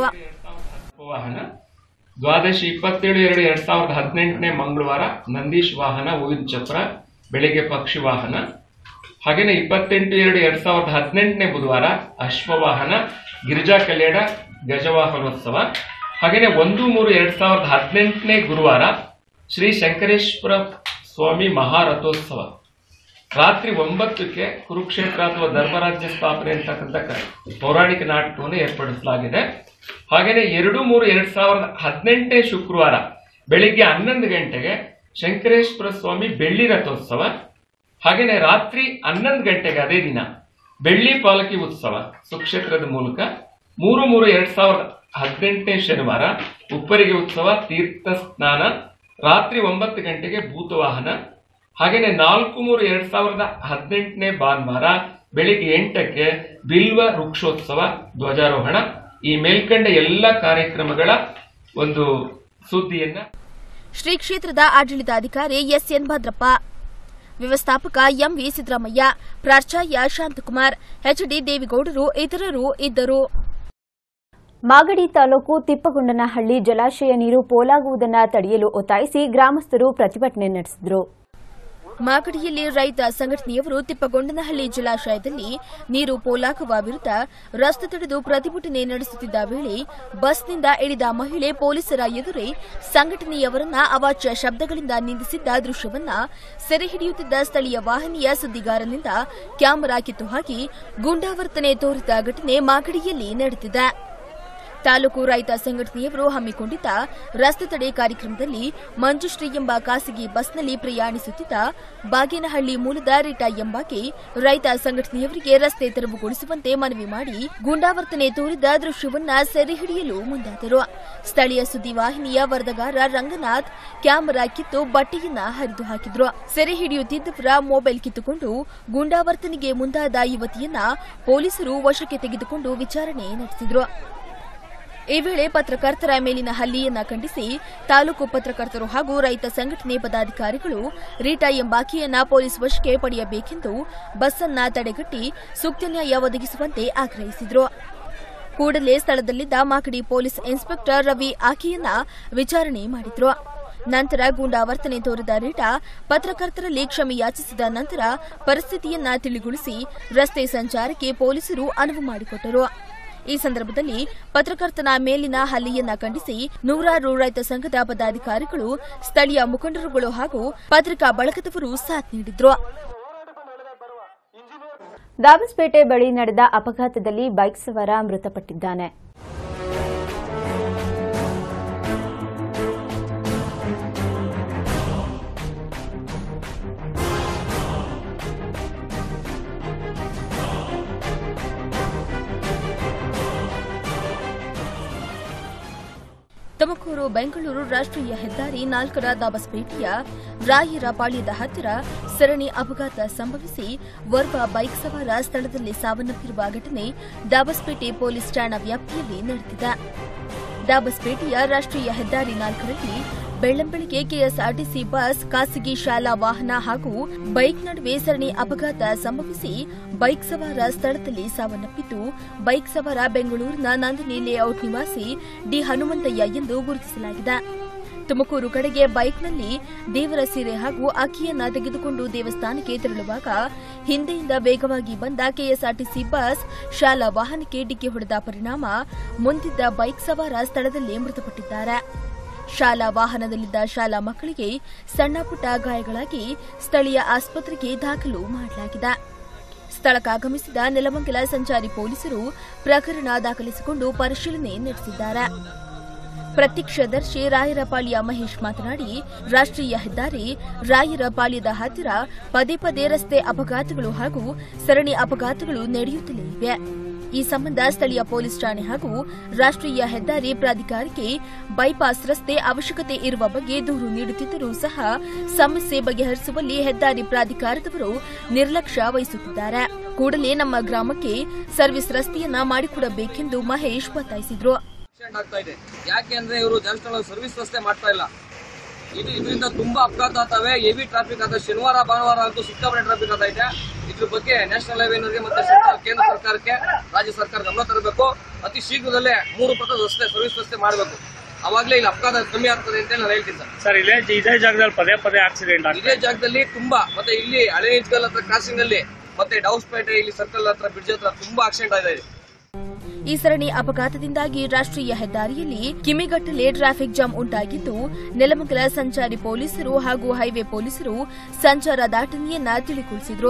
ವಾಹನ ದ್ವಾದಶಿ ಇಪ್ಪತ್ತೇಳು ಎರಡು ಎರಡ್ ಸಾವಿರದ ಹದಿನೆಂಟನೇ ಮಂಗಳವಾರ ನಂದೀಶ್ ವಾಹನ ಹೂವಿನ ಚಪ್ರ ಬೆಳಿಗ್ಗೆ ಪಕ್ಷಿ ವಾಹನ ಹಾಗೇನೆ ಇಪ್ಪತ್ತೆಂಟು ಎರಡು ಎರಡ್ ಸಾವಿರದ ಹದಿನೆಂಟನೇ ಬುಧವಾರ ಅಶ್ವವಾಹನ ಗಿರಿಜಾ ಕಲ್ಯಾಣ ಗಜವಾಹನೋತ್ಸವ ಹಾಗೇನೆ ಒಂದು ಮೂರು ಎರಡ್ ಸಾವಿರದ ಹದಿನೆಂಟನೇ ಗುರುವಾರ ಶ್ರೀ ಶಂಕರೇಶ್ವರ ಸ್ವಾಮಿ ಮಹಾರಥೋತ್ಸವ ರಾತ್ರಿ ಒಂಬತ್ತಕ್ಕೆ ಕುರುಕ್ಷೇತ್ರ ಅಥವಾ ಧರ್ಮರಾಜ್ಯ ಸ್ಥಾಪನೆ ಅಂತಕ್ಕಂಥ ಕ- ಪೌರಾಣಿಕ ನಾಟಕವನ್ನು ಏರ್ಪಡಿಸಲಾಗಿದೆ ಹಾಗೇನೆ ಎರಡು ಮೂರು ಎರಡ್ ಸಾವಿರದ ಹದಿನೆಂಟನೇ ಶುಕ್ರವಾರ ಬೆಳಿಗ್ಗೆ ಹನ್ನೊಂದು ಗಂಟೆಗೆ ಶಂಕರೇಶ್ವರ ಸ್ವಾಮಿ ಬೆಳ್ಳಿ ರಥೋತ್ಸವ ಹಾಗೇನೆ ರಾತ್ರಿ ಹನ್ನೊಂದು ಗಂಟೆಗೆ ಅದೇ ದಿನ ಬೆಳ್ಳಿ ಪಾಲಕಿ ಉತ್ಸವ ಸುಕ್ಷೇತ್ರದ ಮೂಲಕ ಮೂರು ಮೂರು ಎರಡ್ ಸಾವಿರದ ಹದಿನೆಂಟನೇ ಶನಿವಾರ ಉಪ್ಪರಿಗೆ ಉತ್ಸವ ತೀರ್ಥ ಸ್ನಾನ ರಾತ್ರಿ ಒಂಬತ್ತು ಗಂಟೆಗೆ ಭೂತವಾಹನ ಹಾಗೇನೆ ನಾಲ್ಕು ಮೂರು ಎರಡ್ ಸಾವಿರದ ಹದಿನೆಂಟನೇ ಭಾನುವಾರ ಬೆಳಿಗ್ಗೆ ಎಂಟಕ್ಕೆ ಬಿಲ್ವ ವೃಕ್ಷೋತ್ಸವ ಧ್ವಜಾರೋಹಣ ಈ ಮೇಲ್ಕಂಡ ಎಲ್ಲ ಕಾರ್ಯಕ್ರಮಗಳ ಒಂದು ಸುದ್ದಿಯನ್ನ ಶ್ರೀ ಕ್ಷೇತ್ರದ ಆಡಳಿತಾಧಿಕಾರಿ ಎಸ್ಎನ್ ಭದ್ರಪ್ಪ ವ್ಯವಸ್ಥಾಪಕ ಎಂವಿ ಸಿದ್ದರಾಮಯ್ಯ ಪ್ರಾಚಾರ್ಯ ಶಾಂತಕುಮಾರ್ ಎಚ್ಡಿ ದೇವಿಗೌಡರು ಇತರರು ಇದ್ದರು ಮಾಗಡಿ ತಾಲೂಕು ತಿಪ್ಪಗೊಂಡನಹಳ್ಳಿ ಜಲಾಶಯ ನೀರು ಪೋಲಾಗುವುದನ್ನು ತಡೆಯಲು ಒತ್ತಾಯಿಸಿ ಗ್ರಾಮಸ್ಥರು ಪ್ರತಿಭಟನೆ ನಡೆಸಿದರು ಮಾಗಡಿಯಲ್ಲಿ ರೈತ ಸಂಘಟನೆಯವರು ತಿಪ್ಪಗೊಂಡನಹಳ್ಳಿ ಜಲಾಶಯದಲ್ಲಿ ನೀರು ಪೋಲಾಗುವ ವಿರುದ್ಧ ರಸ್ತೆ ತಡೆದು ಪ್ರತಿಭಟನೆ ನಡೆಸುತ್ತಿದ್ದ ವೇಳೆ ಬಸ್ನಿಂದ ಇಳಿದ ಮಹಿಳೆ ಪೊಲೀಸರ ಎದುರೇ ಸಂಘಟನೆಯವರನ್ನ ಅವಾಚ್ಯ ಶಬ್ದಗಳಿಂದ ನಿಂದಿಸಿದ್ದ ದೃಶ್ಯವನ್ನ ಸೆರೆ ಹಿಡಿಯುತ್ತಿದ್ದ ಸ್ಥಳೀಯ ವಾಹಿನಿಯ ಸುದ್ದಿಗಾರನಿಂದ ಕ್ಯಾಮೆರಾ ಕಿತ್ತು ಹಾಕಿ ಗೂಂಡಾವರ್ತನೆ ತೋರಿದ ಘಟನೆ ಮಾಗಡಿಯಲ್ಲಿ ನಡೆದಿದೆ ತಾಲೂಕು ರೈತ ಸಂಘಟನೆಯವರು ಹಮ್ಮಿಕೊಂಡಿದ್ದ ರಸ್ತೆ ತಡೆ ಕಾರ್ಯಕ್ರಮದಲ್ಲಿ ಮಂಜುಶ್ರೀ ಎಂಬ ಖಾಸಗಿ ಬಸ್ನಲ್ಲಿ ಪ್ರಯಾಣಿಸುತ್ತಿದ್ದ ಬಾಗೇನಹಳ್ಳಿ ಮೂಲದ ರಿಟಾ ಎಂಬಾಕೆ ರೈತ ಸಂಘಟನೆಯವರಿಗೆ ರಸ್ತೆ ತೆರವುಗೊಳಿಸುವಂತೆ ಮನವಿ ಮಾಡಿ ಗೂಂಡಾವರ್ತನೆ ತೋರಿದ ದೃಶ್ಯವನ್ನ ಸೆರೆ ಹಿಡಿಯಲು ಮುಂದಾದರು ಸ್ಥಳೀಯ ಸುದ್ದಿವಾಹಿನಿಯ ವರದಗಾರ ರಂಗನಾಥ್ ಕ್ಯಾಮೆರಾ ಕಿತ್ತು ಬಟ್ಟೆಯನ್ನ ಹರಿದು ಹಾಕಿದ್ರು ಸೆರೆ ಹಿಡಿಯುತ್ತಿದ್ದವರ ಮೊಬೈಲ್ ಕಿತ್ತುಕೊಂಡು ಗೂಂಡಾವರ್ತನೆಗೆ ಮುಂದಾದ ಯುವತಿಯನ್ನ ಪೊಲೀಸರು ವಶಕ್ಕೆ ತೆಗೆದುಕೊಂಡು ವಿಚಾರಣೆ ನಡೆಸಿದ್ರು ಈ ವೇಳೆ ಪತ್ರಕರ್ತರ ಮೇಲಿನ ಹಲ್ಲೆಯನ್ನ ಖಂಡಿಸಿ ತಾಲೂಕು ಪತ್ರಕರ್ತರು ಹಾಗೂ ರೈತ ಸಂಘಟನೆ ಪದಾಧಿಕಾರಿಗಳು ರೀಟಾ ಎಂಬಾಕೆಯನ್ನ ಪೊಲೀಸ್ ವಶಕ್ಕೆ ಪಡೆಯಬೇಕೆಂದು ಬಸ್ಸನ್ನ ತಡೆಗಟ್ಟಿ ಸೂಕ್ತ ನ್ಯಾಯ ಒದಗಿಸುವಂತೆ ಆಗ್ರಹಿಸಿದರು ಕೂಡಲೇ ಸ್ಥಳದಲ್ಲಿದ್ದ ಮಾಕಡಿ ಪೊಲೀಸ್ ಇನ್ಸ್ಪೆಕ್ಟರ್ ರವಿ ಆಕೆಯನ್ನ ವಿಚಾರಣೆ ಮಾಡಿದ್ರು ನಂತರ ಗೂಂಡಾವರ್ತನೆ ತೋರಿದ ರೀಟಾ ಪತ್ರಕರ್ತರಲ್ಲಿ ಕ್ಷಮೆ ಯಾಚಿಸಿದ ನಂತರ ಪರಿಸ್ಥಿತಿಯನ್ನ ತಿಳಿಗೊಳಿಸಿ ರಸ್ತೆ ಸಂಚಾರಕ್ಕೆ ಪೊಲೀಸರು ಅನುವು ಮಾಡಿಕೊಟ್ಟರು ಈ ಸಂದರ್ಭದಲ್ಲಿ ಪತ್ರಕರ್ತನ ಮೇಲಿನ ಹಲ್ಲೆಯನ್ನ ಖಂಡಿಸಿ ನೂರಾರು ರೈತ ಸಂಘದ ಪದಾಧಿಕಾರಿಗಳು ಸ್ಥಳೀಯ ಮುಖಂಡರುಗಳು ಹಾಗೂ ಪತ್ರಿಕಾ ಬಳಗದವರು ಸಾಥ್ ನೀಡಿದ್ರು ದಾಬಸ್ಪೇಟೆ ಬಳಿ ನಡೆದ ಅಪಘಾತದಲ್ಲಿ ಬೈಕ್ ಸವಾರ ಮೃತಪಟ್ಟಿದ್ದಾನೆ ತುಮಕೂರು ಬೆಂಗಳೂರು ರಾಷ್ಟ್ರೀಯ ಹೆದ್ದಾರಿ ನಾಲ್ಕರ ದಾಬಸ್ಪೇಟೆಯ ರಾಯರ ಪಾಳ್ಯದ ಹತ್ತಿರ ಸರಣಿ ಅಪಘಾತ ಸಂಭವಿಸಿ ಓರ್ವ ಬೈಕ್ ಸವಾರ ಸ್ಥಳದಲ್ಲಿ ಸಾವನ್ನಪ್ಪಿರುವ ಘಟನೆ ದಾಬಸ್ಪೇಟೆ ಪೊಲೀಸ್ ಠಾಣಾ ವ್ಯಾಪ್ತಿಯಲ್ಲಿ ನಡೆದಿದೆ ದಾಬಸ್ಪೇಟೆಯ ರಾಷ್ಟ್ರೀಯ ಹೆದ್ದಾರಿ ನಾಲ್ಕರಲ್ಲಿ ಬೆಳ್ಳಂಬೆಳಗ್ಗೆ ಕೆಎಸ್ಆರ್ಟಿಸಿ ಬಸ್ ಖಾಸಗಿ ಶಾಲಾ ವಾಹನ ಹಾಗೂ ಬೈಕ್ ನಡುವೆ ಸರಣಿ ಅಪಘಾತ ಸಂಭವಿಸಿ ಬೈಕ್ ಸವಾರ ಸ್ಥಳದಲ್ಲಿ ಸಾವನ್ನಪ್ಪಿದ್ದು ಬೈಕ್ ಸವಾರ ಬೆಂಗಳೂರಿನ ನಂದಿನಿ ಲೇಔಟ್ ನಿವಾಸಿ ಡಿ ಹನುಮಂತಯ್ಯ ಎಂದು ಗುರುತಿಸಲಾಗಿದೆ ತುಮಕೂರು ಕಡೆಗೆ ಬೈಕ್ನಲ್ಲಿ ದೇವರ ಸೀರೆ ಹಾಗೂ ಅಕ್ಕಿಯನ್ನ ತೆಗೆದುಕೊಂಡು ದೇವಸ್ಥಾನಕ್ಕೆ ತೆರಳುವಾಗ ಹಿಂದೆಯಿಂದ ವೇಗವಾಗಿ ಬಂದ ಕೆಎಸ್ಆರ್ಟಿಸಿ ಬಸ್ ಶಾಲಾ ವಾಹನಕ್ಕೆ ಡಿಕ್ಕಿ ಹೊಡೆದ ಪರಿಣಾಮ ಮುಂದಿದ್ದ ಬೈಕ್ ಸವಾರ ಸ್ಥಳದಲ್ಲೇ ಮೃತಪಟ್ಟಿದ್ದಾರೆ ಶಾಲಾ ವಾಹನದಲ್ಲಿದ್ದ ಶಾಲಾ ಮಕ್ಕಳಿಗೆ ಸಣ್ಣ ಪುಟ್ಟ ಗಾಯಗಳಾಗಿ ಸ್ಥಳೀಯ ಆಸ್ಪತ್ರೆಗೆ ದಾಖಲು ಮಾಡಲಾಗಿದೆ ಸ್ಥಳಕ್ಕಾಗಮಿಸಿದ ನೆಲಮಂಗಲ ಸಂಚಾರಿ ಪೊಲೀಸರು ಪ್ರಕರಣ ದಾಖಲಿಸಿಕೊಂಡು ಪರಿಶೀಲನೆ ನಡೆಸಿದ್ದಾರೆ ಪ್ರತ್ಯಕ್ಷದರ್ಶಿ ರಾಯರಪಾಳ್ಯ ಮಹೇಶ್ ಮಾತನಾಡಿ ರಾಷ್ಟ್ರೀಯ ಹೆದ್ದಾರಿ ರಾಯರಪಾಳ್ಯದ ಹತ್ತಿರ ಪದೇ ಪದೇ ರಸ್ತೆ ಅಪಘಾತಗಳು ಹಾಗೂ ಸರಣಿ ಅಪಘಾತಗಳು ನಡೆಯುತ್ತಲೇ ಇವೆ ಈ ಸಂಬಂಧ ಸ್ಥಳೀಯ ಪೊಲೀಸ್ ಠಾಣೆ ಹಾಗೂ ರಾಷ್ಟ್ರೀಯ ಹೆದ್ದಾರಿ ಪ್ರಾಧಿಕಾರಕ್ಕೆ ಬೈಪಾಸ್ ರಸ್ತೆ ಅವಶ್ಯಕತೆ ಇರುವ ಬಗ್ಗೆ ದೂರು ನೀಡುತ್ತಿದ್ದರೂ ಸಹ ಸಮಸ್ಯೆ ಬಗೆಹರಿಸುವಲ್ಲಿ ಹೆದ್ದಾರಿ ಪ್ರಾಧಿಕಾರದವರು ನಿರ್ಲಕ್ಷ್ಯ ವಹಿಸುತ್ತಿದ್ದಾರೆ ಕೂಡಲೇ ನಮ್ಮ ಗ್ರಾಮಕ್ಕೆ ಸರ್ವಿಸ್ ರಸ್ತೆಯನ್ನ ಮಾಡಿಕೊಡಬೇಕೆಂದು ಮಹೇಶ್ ಒತ್ತಾಯಿಸಿದರು ಆಕ್ಸಿಡೆಂಟ್ ಆಗ್ತಾ ಇದೆ ಯಾಕೆ ಅಂದ್ರೆ ಇವರು ಜನಸ್ಥಳ ಸರ್ವಿಸ್ ರಸ್ತೆ ಮಾಡ್ತಾ ಇಲ್ಲ ಇದು ಇದರಿಂದ ತುಂಬಾ ಅಪಘಾತ ಆಗ್ತವೆ ಹೆವಿ ಟ್ರಾಫಿಕ್ ಆಗ್ತದೆ ಶನಿವಾರ ಭಾನುವಾರ ಅಂತೂ ಸಿಕ್ಕಾಪಟ್ಟೆ ಟ್ರಾಫಿಕ್ ಆಗ್ತಾ ಇದೆ ಇದ್ರ ಬಗ್ಗೆ ನ್ಯಾಷನಲ್ ಹೈವೇನವರಿಗೆ ಮತ್ತೆ ಸೆಂಟ್ರಲ್ ಕೇಂದ್ರ ಸರ್ಕಾರಕ್ಕೆ ರಾಜ್ಯ ಸರ್ಕಾರ ಗಮನ ತರಬೇಕು ಅತಿ ಶೀಘ್ರದಲ್ಲೇ ಮೂರು ಪಥ ರಸ್ತೆ ಸರ್ವಿಸ್ ರಸ್ತೆ ಮಾಡಬೇಕು ಅವಾಗಲೇ ಇಲ್ಲಿ ಅಪಘಾತ ಕಮ್ಮಿ ಆಗ್ತದೆ ಅಂತ ನಾನು ಹೇಳ್ತೀನಿ ಸರ್ ಸರ್ ಇಲ್ಲೇ ಇದೇ ಜಾಗದಲ್ಲಿ ಪದೇ ಪದೇ ಆಕ್ಸಿಡೆಂಟ್ ಆಗಿದೆ ಇದೇ ಜಾಗದಲ್ಲಿ ತುಂಬಾ ಮತ್ತೆ ಇಲ್ಲಿ ಹಳೆ ನಿಜ್ಗಲ್ ಹತ್ರ ಕ್ರಾಸಿಂಗ್ ಅಲ್ಲಿ ಮತ್ತೆ ಡೌಸ್ಪೇಟೆ ಇಲ್ಲಿ ಸರ್ಕಲ್ ಹತ್ರ ಬ್ರಿಡ್ಜ್ ಹತ್ರ ತುಂಬಾ ಆಕ್ಸಿಡೆಂಟ್ ಆಗಿದೆ ಈ ಸರಣಿ ಅಪಘಾತದಿಂದಾಗಿ ರಾಷ್ಟ್ರೀಯ ಹೆದ್ದಾರಿಯಲ್ಲಿ ಕಿಮಿಗಟ್ಟಲೆ ಟ್ರಾಫಿಕ್ ಜಾಮ್ ಉಂಟಾಗಿದ್ದು ನೆಲಮಂಗಲ ಸಂಚಾರಿ ಪೊಲೀಸರು ಹಾಗೂ ಹೈವೇ ಪೊಲೀಸರು ಸಂಚಾರ ದಾಟನೆಯನ್ನ ತಿಳಿಗೊಳಿಸಿದ್ರು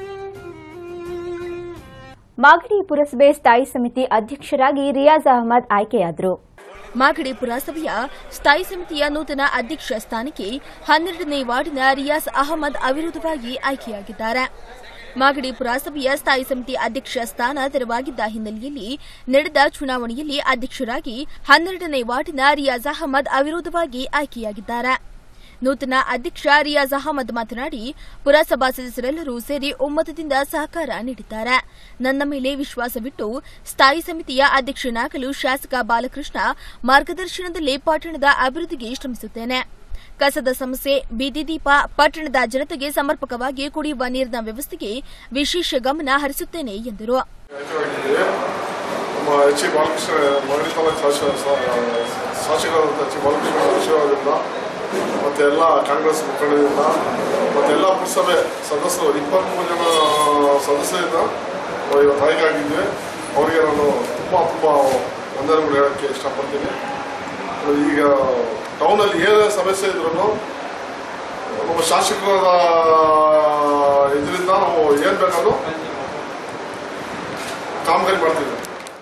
ಮಾಗಡಿ ಪುರಸಭೆ ಸ್ಥಾಯಿ ಸಮಿತಿ ಅಧ್ಯಕ್ಷರಾಗಿ ರಿಯಾಜ್ ಅಹಮದ್ ಆಯ್ಕೆಯಾದರು ಮಾಗಡಿ ಪುರಸಭೆಯ ಸ್ಥಾಯಿ ಸಮಿತಿಯ ನೂತನ ಅಧ್ಯಕ್ಷ ಸ್ಥಾನಕ್ಕೆ ಹನ್ನೆರಡನೇ ವಾರ್ಡಿನ ರಿಯಾಸ್ ಅಹಮದ್ ಅವಿರೋಧವಾಗಿ ಆಯ್ಕೆಯಾಗಿದ್ದಾರೆ ಮಾಗಡಿ ಪುರಸಭೆಯ ಸ್ಥಾಯಿ ಸಮಿತಿ ಅಧ್ಯಕ್ಷ ಸ್ಥಾನ ತೆರವಾಗಿದ್ದ ಹಿನ್ನೆಲೆಯಲ್ಲಿ ನಡೆದ ಚುನಾವಣೆಯಲ್ಲಿ ಅಧ್ಯಕ್ಷರಾಗಿ ಹನ್ನೆರಡನೇ ವಾರ್ಡಿನ ರಿಯಾಜ್ ಅಹಮದ್ ಅವಿರೋಧವಾಗಿ ಆಯ್ಕೆಯಾಗಿದ್ದಾರೆ ನೂತನ ಅಧ್ಯಕ್ಷ ರಿಯಾಜ್ ಅಹಮದ್ ಮಾತನಾಡಿ ಪುರಸಭಾ ಸದಸ್ಯರೆಲ್ಲರೂ ಸೇರಿ ಒಮ್ಮತದಿಂದ ಸಹಕಾರ ನೀಡಿದ್ದಾರೆ ನನ್ನ ಮೇಲೆ ವಿಶ್ವಾಸವಿಟ್ಟು ಸ್ಥಾಯಿ ಸಮಿತಿಯ ಅಧ್ಯಕ್ಷನಾಗಲು ಶಾಸಕ ಬಾಲಕೃಷ್ಣ ಮಾರ್ಗದರ್ಶನದಲ್ಲಿ ಪಟ್ಟಣದ ಅಭಿವೃದ್ಧಿಗೆ ಶ್ರಮಿಸುತ್ತೇನೆ ಕಸದ ಸಮಸ್ಯೆ ಬೀದಿ ದೀಪ ಪಟ್ಟಣದ ಜನತೆಗೆ ಸಮರ್ಪಕವಾಗಿ ಕುಡಿಯುವ ನೀರಿನ ವ್ಯವಸ್ಥೆಗೆ ವಿಶೇಷ ಗಮನ ಹರಿಸುತ್ತೇನೆ ಎಂದರು ಆಯ್ಕೆಯಾಗಿದ್ದೀವಿ ನಮ್ಮ ಎಚ್ ಇ ಬಾಲಕೃಷ್ಣ ಮಗಡಿ ತಾಲೂಕು ಶಾಸಕ ಶಾಸಕರಾದಂಥ ಎಚ್ ಇ ಬಾಲಕೃಷ್ಣ ಆಶೀರ್ವಾದದಿಂದ ಮತ್ತು ಎಲ್ಲ ಕಾಂಗ್ರೆಸ್ ಮುಖಂಡರಿಂದ ಮತ್ತು ಎಲ್ಲ ಪುರಸಭೆ ಸದಸ್ಯರು ಇಪ್ಪತ್ತ್ಮೂರು ಜನ ಸದಸ್ಯರಿಂದ ಇವತ್ತು ಆಯ್ಕೆಯಾಗಿದ್ವಿ ಅವರಿಗೆ ನಾನು ತುಂಬ ತುಂಬ ವಂದನೆಗಳು ಹೇಳೋಕ್ಕೆ ಇಷ್ಟಪಡ್ತೀನಿ ಈಗ ಟೌನಲ್ಲಿ ಏನೇ ಸಮಸ್ಯೆ ಇದ್ರೂ ನಮ್ಮ ಶಾಸಕರ ಇದರಿಂದ ನಾವು ಏನು ಬೇಕಾದ್ರೂ ಕಾಮಗಾರಿ ಮಾಡ್ತೀವಿ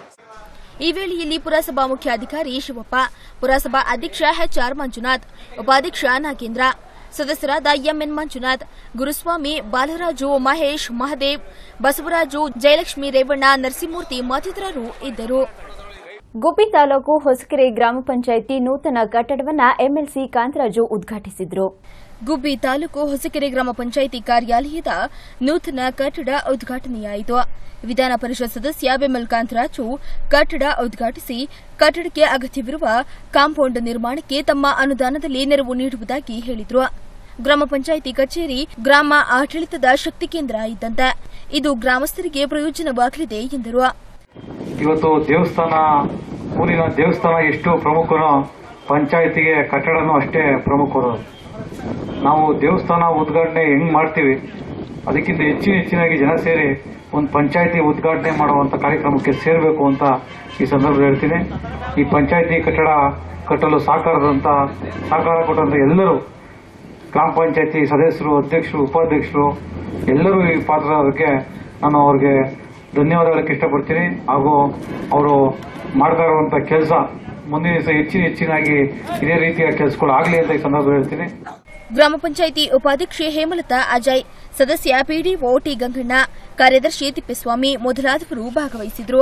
ಈ ವೇಳೆಯಲ್ಲಿ ಪುರಸಭಾ ಮುಖ್ಯಾಧಿಕಾರಿ ಶಿವಪ್ಪ ಪುರಸಭಾ ಅಧ್ಯಕ್ಷ ಎಚ್ಆರ್ ಮಂಜುನಾಥ್ ಉಪಾಧ್ಯಕ್ಷ ನಾಗೇಂದ್ರ ಸದಸ್ಯರಾದ ಎಂಎನ್ ಮಂಜುನಾಥ್ ಗುರುಸ್ವಾಮಿ ಬಾಲರಾಜು ಮಹೇಶ್ ಮಹದೇವ್ ಬಸವರಾಜು ಜಯಲಕ್ಷ್ಮಿ ರೇವಣ್ಣ ನರಸಿಂಹಮೂರ್ತಿ ಮತ್ತಿತರರು ಇದ್ದರು ಗುಬ್ಬಿ ತಾಲೂಕು ಹೊಸಕೆರೆ ಗ್ರಾಮ ಪಂಚಾಯಿತಿ ನೂತನ ಕಟ್ಟಡವನ್ನ ಎಂಎಲ್ಸಿ ಕಾಂತರಾಜು ಉದ್ಘಾಟಿಸಿದರು ಗುಬ್ಬಿ ತಾಲೂಕು ಹೊಸಕೆರೆ ಗ್ರಾಮ ಪಂಚಾಯಿತಿ ಕಾರ್ಯಾಲಯದ ನೂತನ ಕಟ್ಟಡ ಉದ್ಘಾಟನೆಯಾಯಿತು ವಿಧಾನ ಪರಿಷತ್ ಸದಸ್ಯ ಬೆಮ್ಮಲ್ ಕಾಂತರಾಜು ಕಟ್ಟಡ ಉದ್ಘಾಟಿಸಿ ಕಟ್ಟಡಕ್ಕೆ ಅಗತ್ಯವಿರುವ ಕಾಂಪೌಂಡ್ ನಿರ್ಮಾಣಕ್ಕೆ ತಮ್ಮ ಅನುದಾನದಲ್ಲಿ ನೆರವು ನೀಡುವುದಾಗಿ ಹೇಳಿದರು ಗ್ರಾಮ ಪಂಚಾಯಿತಿ ಕಚೇರಿ ಗ್ರಾಮ ಆಡಳಿತದ ಶಕ್ತಿ ಕೇಂದ್ರ ಇದ್ದಂತೆ ಇದು ಗ್ರಾಮಸ್ಥರಿಗೆ ಪ್ರಯೋಜನವಾಗಲಿದೆ ಎಂದರು ಇವತ್ತು ದೇವಸ್ಥಾನ ಊರಿನ ದೇವಸ್ಥಾನ ಎಷ್ಟು ಪ್ರಮುಖನೋ ಪಂಚಾಯತಿಗೆ ಕಟ್ಟಡನೂ ಅಷ್ಟೇ ಪ್ರಮುಖರು ನಾವು ದೇವಸ್ಥಾನ ಉದ್ಘಾಟನೆ ಹೆಂಗ್ ಮಾಡ್ತೀವಿ ಅದಕ್ಕಿಂತ ಹೆಚ್ಚಿನ ಹೆಚ್ಚಿನಾಗಿ ಜನ ಸೇರಿ ಒಂದು ಪಂಚಾಯತಿ ಉದ್ಘಾಟನೆ ಮಾಡುವಂತ ಕಾರ್ಯಕ್ರಮಕ್ಕೆ ಸೇರಬೇಕು ಅಂತ ಈ ಸಂದರ್ಭದಲ್ಲಿ ಹೇಳ್ತೀನಿ ಈ ಪಂಚಾಯತಿ ಕಟ್ಟಡ ಕಟ್ಟಲು ಸಹಕಾರದಂತ ಸಹಕಾರ ಕೊಟ್ಟಂತ ಎಲ್ಲರೂ ಗ್ರಾಮ ಪಂಚಾಯತಿ ಸದಸ್ಯರು ಅಧ್ಯಕ್ಷರು ಉಪಾಧ್ಯಕ್ಷರು ಎಲ್ಲರೂ ಈ ಪಾತ್ರಕ್ಕೆ ನಾನು ಅವ್ರಿಗೆ ಧನ್ಯವಾದ ಹೇಳಕ್ಕೆ ಇಷ್ಟಪಡ್ತೀನಿ ಹಾಗೂ ಅವರು ಮಾಡ್ತಾ ಇರುವಂತ ಕೆಲಸ ಮುಂದಿನ ದಿವಸ ಹೆಚ್ಚಿನ ಹೆಚ್ಚಿನಾಗಿ ಇದೇ ರೀತಿಯ ಕೆಲಸಗಳು ಆಗಲಿ ಅಂತ ಈ ಸಂದರ್ಭದಲ್ಲಿ ಹೇಳ್ತೀನಿ ಗ್ರಾಮ ಪಂಚಾಯಿತಿ ಉಪಾಧ್ಯಕ್ಷೆ ಹೇಮಲತಾ ಅಜಯ್ ಸದಸ್ಯ ಪಿಡಿಒ ಟಿ ಗಂಗಣ್ಣ ಕಾರ್ಯದರ್ಶಿ ತಿಪ್ಪೇಸ್ವಾಮಿ ಮೊದಲಾದವರು ಭಾಗವಹಿಸಿದ್ರು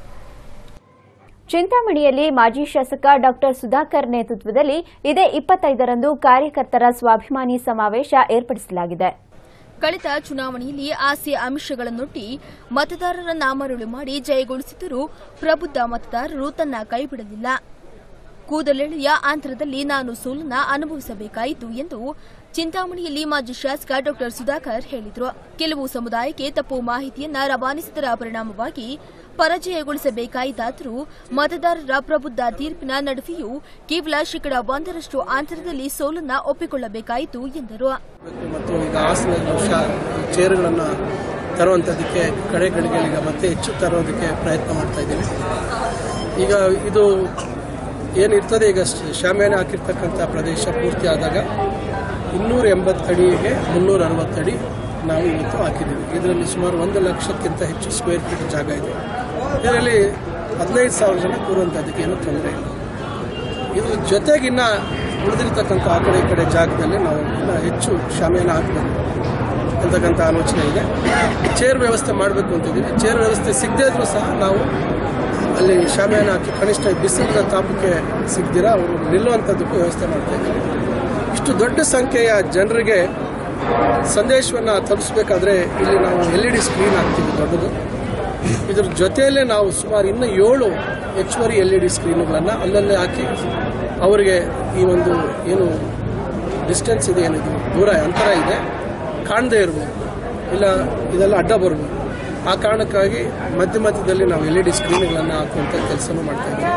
ಚಿಂತಾಮಣಿಯಲ್ಲಿ ಮಾಜಿ ಶಾಸಕ ಡಾಕ್ಟರ್ ಸುಧಾಕರ್ ನೇತೃತ್ವದಲ್ಲಿ ಇದೇ ಇಪ್ಪತ್ತೈದರಂದು ಕಾರ್ಯಕರ್ತರ ಸ್ವಾಭಿಮಾನಿ ಸಮಾವೇಶ ಏರ್ಪಡಿಸಲಾಗಿದೆ ಕಳೆದ ಚುನಾವಣೆಯಲ್ಲಿ ಆಸೆ ಆಮಿಷಗಳನ್ನೊಡ್ಡಿ ಮತದಾರರ ನಾಮರುಳು ಮಾಡಿ ಜಯಗೊಳಿಸಿದರೂ ಪ್ರಬುದ್ಧ ಮತದಾರರು ತನ್ನ ಕೈಬಿಡಲಿಲ್ಲ ಕೂದಲೆಳೆಯ ಆಂತರದಲ್ಲಿ ನಾನು ಸೋಲನ್ನ ಅನುಭವಿಸಬೇಕಾಯಿತು ಎಂದು ಚಿಂತಾಮಣಿಯಲ್ಲಿ ಮಾಜಿ ಶಾಸಕ ಡಾಕ್ಟರ್ ಸುಧಾಕರ್ ಹೇಳಿದರು ಕೆಲವು ಸಮುದಾಯಕ್ಕೆ ತಪ್ಪು ಮಾಹಿತಿಯನ್ನ ರವಾನಿಸಿದರ ಪರಿಣಾಮವಾಗಿ ಪರಾಜಯಗೊಳಿಸಬೇಕಾಯಿತಾದರೂ ಮತದಾರರ ಪ್ರಬುದ್ಧ ತೀರ್ಪಿನ ನಡುವೆಯೂ ಕೇವಲ ಶೇಕಡಾ ಒಂದರಷ್ಟು ಅಂತರದಲ್ಲಿ ಸೋಲನ್ನ ಒಪ್ಪಿಕೊಳ್ಳಬೇಕಾಯಿತು ಎಂದರು ಮತ್ತು ಈಗ ಹಾಸನಲ್ಲಿ ಶಾ ಚೇರುಗಳನ್ನು ತರುವಂಥದ್ದಕ್ಕೆ ಕಡೆ ಗಳಿಗೆಗಳಿಗೆ ಮತ್ತೆ ಹೆಚ್ಚು ತರೋದಕ್ಕೆ ಪ್ರಯತ್ನ ಮಾಡ್ತಾ ಇದ್ದೀವಿ ಈಗ ಇದು ಏನಿರ್ತದೆ ಈಗ ಶಾಮಿಯಾನ ಹಾಕಿರ್ತಕ್ಕಂಥ ಪ್ರದೇಶ ಪೂರ್ತಿ ಆದಾಗ ಇನ್ನೂರ ಎಂಬತ್ತು ಅಡಿಗೆ ಮುನ್ನೂರ ಅರವತ್ತು ಅಡಿ ನಾವು ಇವತ್ತು ಹಾಕಿದ್ದೀವಿ ಇದರಲ್ಲಿ ಸುಮಾರು ಒಂದು ಲಕ್ಷಕ್ಕಿಂತ ಹೆಚ್ಚು ಸ್ಕ್ವೇರ್ ಫೀಟ್ ಜಾಗ ಇದೆ ಇದರಲ್ಲಿ ಹದಿನೈದು ಸಾವಿರ ಜನ ಕೂರುವಂಥದ್ದಕ್ಕೆ ಏನೂ ತೊಂದರೆ ಇಲ್ಲ ಇದ್ರ ಜೊತೆಗಿನ್ನ ಉಳಿದಿರ್ತಕ್ಕಂಥ ಆ ಕಡೆ ಈ ಕಡೆ ಜಾಗದಲ್ಲಿ ನಾವು ಇನ್ನ ಹೆಚ್ಚು ಶಾಮಿಯಾನ ಹಾಕಬೇಕು ಅಂತಕ್ಕಂಥ ಆಲೋಚನೆ ಇದೆ ಚೇರ್ ವ್ಯವಸ್ಥೆ ಮಾಡಬೇಕು ಅಂತಿದ್ದೀವಿ ಚೇರ್ ವ್ಯವಸ್ಥೆ ಸಿಗದೇ ಇದ್ರೂ ಸಹ ನಾವು ಅಲ್ಲಿ ಶಾಮಿಯಾನ ಹಾಕಿ ಕನಿಷ್ಠ ಬಿಸಿಲಿನ ತಾಪಕ್ಕೆ ಸಿಗದಿರ ಅವರು ನಿಲ್ಲುವಂಥದ್ದಕ್ಕೂ ವ್ಯವಸ್ಥೆ ಮಾಡ್ತಾ ಇದ್ದೀವಿ ಇಷ್ಟು ದೊಡ್ಡ ಸಂಖ್ಯೆಯ ಜನರಿಗೆ ಸಂದೇಶವನ್ನು ತಲುಪಿಸಬೇಕಾದ್ರೆ ಇಲ್ಲಿ ನಾವು ಎಲ್ ಇ ಡಿ ಸ್ಕ್ರೀನ್ ಹಾಕ್ತೀವಿ ದೊಡ್ಡದು ಇದ್ರ ಜೊತೆಯಲ್ಲೇ ನಾವು ಸುಮಾರು ಇನ್ನು ಏಳು ಹೆಚ್ಚುವರಿ ಎಲ್ ಇ ಡಿ ಸ್ಕ್ರೀನ್ಗಳನ್ನು ಅಲ್ಲಲ್ಲೇ ಹಾಕಿ ಅವರಿಗೆ ಈ ಒಂದು ಏನು ಡಿಸ್ಟೆನ್ಸ್ ಇದೆ ಏನಿದು ದೂರ ಅಂತರ ಇದೆ ಕಾಣದೇ ಇರ್ಬೋದು ಇಲ್ಲ ಇದೆಲ್ಲ ಅಡ್ಡ ಬರ್ಬೋದು ಆ ಕಾರಣಕ್ಕಾಗಿ ಮಧ್ಯ ಮಧ್ಯದಲ್ಲಿ ನಾವು ಎಲ್ ಇ ಡಿ ಸ್ಕ್ರೀನ್ಗಳನ್ನು ಹಾಕುವಂಥ ಕೆಲಸನೂ ಮಾಡ್ತಾ ಇದ್ದೀವಿ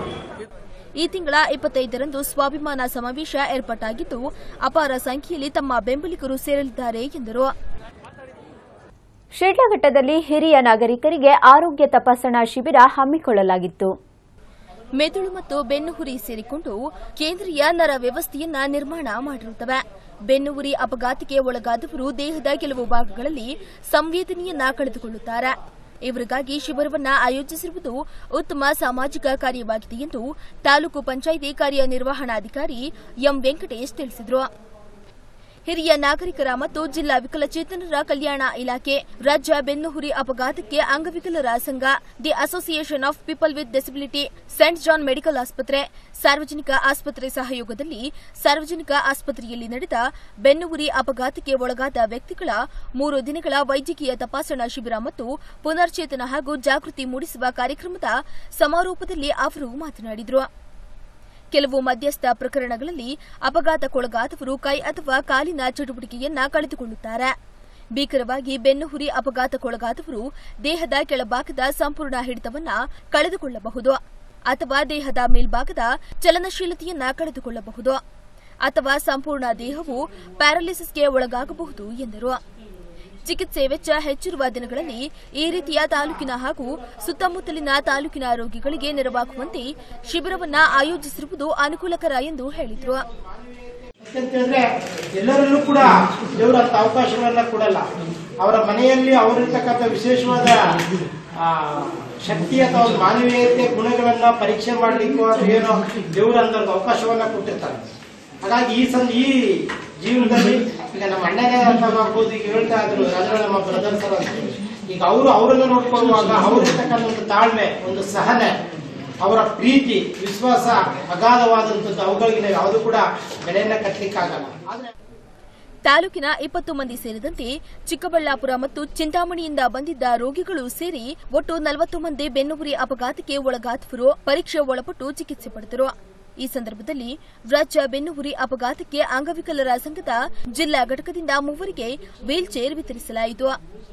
ಈ ತಿಂಗಳ ಇಪ್ಪತ್ತೈದರಂದು ಸ್ವಾಭಿಮಾನ ಸಮಾವೇಶ ಏರ್ಪಾಟಾಗಿದ್ದು ಅಪಾರ ಸಂಖ್ಯೆಯಲ್ಲಿ ತಮ್ಮ ಬೆಂಬಲಿಗರು ಸೇರಲಿದ್ದಾರೆ ಎಂದರು ಶಿಡ್ಲಘಟ್ಟದಲ್ಲಿ ಹಿರಿಯ ನಾಗರಿಕರಿಗೆ ಆರೋಗ್ಯ ತಪಾಸಣಾ ಶಿಬಿರ ಹಮ್ಮಿಕೊಳ್ಳಲಾಗಿತ್ತು ಮೆದುಳು ಮತ್ತು ಬೆನ್ನುಹುರಿ ಸೇರಿಕೊಂಡು ಕೇಂದ್ರೀಯ ನರ ವ್ಯವಸ್ಥೆಯನ್ನ ನಿರ್ಮಾಣ ಮಾಡಿರುತ್ತವೆ ಬೆನ್ನುಹುರಿ ಅಪಘಾತಕ್ಕೆ ಒಳಗಾದವರು ದೇಹದ ಕೆಲವು ಭಾಗಗಳಲ್ಲಿ ಸಂವೇದನೆಯನ್ನ ಕಳೆದುಕೊಳ್ಳುತ್ತಾರೆ ಇವರಿಗಾಗಿ ಶಿಬಿರವನ್ನ ಆಯೋಜಿಸಿರುವುದು ಉತ್ತಮ ಸಾಮಾಜಿಕ ಕಾರ್ಯವಾಗಿದೆ ಎಂದು ತಾಲೂಕು ಪಂಚಾಯಿತಿ ಕಾರ್ಯನಿರ್ವಹಣಾಧಿಕಾರಿ ಎಂ ವೆಂಕಟೇಶ್ ತಿಳಿಸಿದರು ಹಿರಿಯ ನಾಗರಿಕರ ಮತ್ತು ಜಿಲ್ಲಾ ವಿಕಲಚೇತನರ ಕಲ್ಯಾಣ ಇಲಾಖೆ ರಾಜ್ಯ ಬೆನ್ನುಹುರಿ ಅಪಘಾತಕ್ಕೆ ಅಂಗವಿಕಲರ ಸಂಘ the association of people with disability saint John medical ಆಸ್ಪತ್ರೆ ಸಾರ್ವಜನಿಕ ಆಸ್ಪತ್ರೆ ಸಹಯೋಗದಲ್ಲಿ ಸಾರ್ವಜನಿಕ ಆಸ್ಪತ್ರೆಯಲ್ಲಿ ನಡೆದ ಬೆನ್ನುಹುರಿ ಅಪಘಾತಕ್ಕೆ ಒಳಗಾದ ವ್ಯಕ್ತಿಗಳ ಮೂರು ದಿನಗಳ ವೈದ್ಯಕೀಯ ತಪಾಸಣಾ ಶಿಬಿರ ಮತ್ತು ಪುನರ್ಚೇತನ ಹಾಗೂ ಜಾಗೃತಿ ಮೂಡಿಸುವ ಕಾರ್ಯಕ್ರಮದ ಸಮಾರೋಪದಲ್ಲಿ ಅವರು ಮಾತನಾಡಿದರು ಕೆಲವು ಮಧ್ಯಸ್ಥ ಪ್ರಕರಣಗಳಲ್ಲಿ ಅಪಘಾತಕ್ಕೊಳಗಾದವರು ಕೈ ಅಥವಾ ಕಾಲಿನ ಚಟುವಟಿಕೆಯನ್ನ ಕಳೆದುಕೊಳ್ಳುತ್ತಾರೆ ಭೀಕರವಾಗಿ ಬೆನ್ನುಹುರಿ ಅಪಘಾತಕ್ಕೊಳಗಾದವರು ದೇಹದ ಕೆಳಭಾಗದ ಸಂಪೂರ್ಣ ಹಿಡಿತವನ್ನ ಕಳೆದುಕೊಳ್ಳಬಹುದು ಅಥವಾ ದೇಹದ ಮೇಲ್ಭಾಗದ ಚಲನಶೀಲತೆಯನ್ನ ಕಳೆದುಕೊಳ್ಳಬಹುದು ಅಥವಾ ಸಂಪೂರ್ಣ ದೇಹವು ಪ್ಯಾರಾಲಿಸಿಸ್ಗೆ ಒಳಗಾಗಬಹುದು ಎಂದರು ಚಿಕಿತ್ಸೆ ವೆಚ್ಚ ಹೆಚ್ಚಿರುವ ದಿನಗಳಲ್ಲಿ ಈ ರೀತಿಯ ತಾಲೂಕಿನ ಹಾಗೂ ಸುತ್ತಮುತ್ತಲಿನ ತಾಲೂಕಿನ ರೋಗಿಗಳಿಗೆ ನೆರವಾಗುವಂತೆ ಶಿಬಿರವನ್ನ ಆಯೋಜಿಸಿರುವುದು ಅನುಕೂಲಕರ ಎಂದು ಹೇಳಿದರು ಅಂತ ಹೇಳಿದ್ರೆ ಎಲ್ಲರಲ್ಲೂ ಕೂಡ ದೇವರು ಅಂತ ಅವಕಾಶಗಳನ್ನ ಕೊಡಲ್ಲ ಅವರ ಮನೆಯಲ್ಲಿ ಅವರಿರ್ತಕ್ಕಂಥ ವಿಶೇಷವಾದ ಆ, ಶಕ್ತಿ ಅಥವಾ ಒಂದು ಮಾನವೀಯತೆ ಗುಣಗಳನ್ನ ಪರೀಕ್ಷೆ ಮಾಡ್ಲಿಕ್ಕೋ ಅಥವಾ ಏನೋ ದೇವರು ಅಂತ ಒಂದು ಅವಕಾಶವನ್ನ ಕೊಟ್ಟಿರ್ತಾರೆ ಹಾಗಾಗಿ ಈ ಸಂ ಈ ಜೀವನದಲ್ಲಿ ಈಗ ನಮ್ಮ ಅಣ್ಣನೇ ಅಂತ ಮಾಡ್ಬೋದು ಈಗ ಹೇಳ್ತಾ ಇದ್ರು ಅಂದ್ರೆ ನಮ್ಮ ಬ್ರದರ್ ಸರ್ ಅಂತ ಈಗ ಅವರು ಅವರನ್ನ ನೋಡ್ಕೊಳ್ಳುವಾಗ ಅವರಿರ್ತಕ್ಕಂಥ ಒಂದು ತಾಳ್ಮೆ ಒಂದು ಸಹನೆ ಅವರ ಪ್ರೀತಿ ವಿಶ್ವಾಸ ಅಗಾಧವಾದಂಥದ್ದು ಅವುಗಳಿಗೆ ನಾವು ಯಾವುದು ಕೂಡ ಬೆಲೆಯನ್ನ ಕಟ್ಟಲಿಕ್ಕಾಗಲ್ಲ ಆದ್ರೆ ತಾಲೂಕಿನ ಇಪ್ಪತ್ತು ಮಂದಿ ಸೇರಿದಂತೆ ಚಿಕ್ಕಬಳ್ಳಾಪುರ ಮತ್ತು ಚಿಂತಾಮಣಿಯಿಂದ ಬಂದಿದ್ದ ರೋಗಿಗಳು ಸೇರಿ ಒಟ್ಟು ನಲವತ್ತು ಮಂದಿ ಬೆನ್ನುಹುರಿ ಅಪಘಾತಕ್ಕೆ ಒಳಗಾದವರು ಪರೀಕ್ಷೆ ಒಳಪಟ್ಟು ಚಿಕಿತ್ಸೆ ಪಡೆದರು ಈ ಸಂದರ್ಭದಲ್ಲಿ ರಾಜ್ಯ ಬೆನ್ನುಹುರಿ ಅಪಘಾತಕ್ಕೆ ಅಂಗವಿಕಲರ ಸಂಘದ ಜಿಲ್ಲಾ ಘಟಕದಿಂದ ಮೂವರಿಗೆ ವೀಲ್ ಚೇರ್ ವಿತರಿಸಲಾಯಿತು